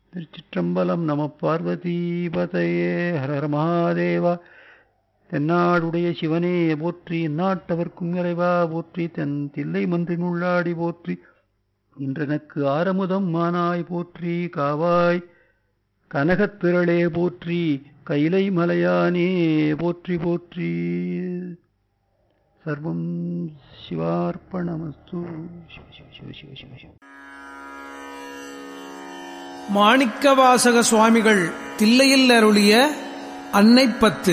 திருச்சிற்றம்பலம் நம பார்வதீபதையே ஹரஹர மகாதேவா தென்னாடுடைய சிவனே போற்றி நாட்டவர்க்கும் இறைவா போற்றி தென் தில்லை மன்றின் உள்ளாடி போற்றி இன்றெனக்கு ஆரமுதம் மானாய் போற்றி காவாய் கனகத்திரளே போற்றி கைலை மலையானே போற்றி போற்றி சர்வம் சிவார்ப்பணமஸ்து சிவ சிவ சிவ சிவ சிவ சிவ மாணிக்கவாசக சுவாமிகள் தில்லையில் அருளிய அன்னைப்பத்து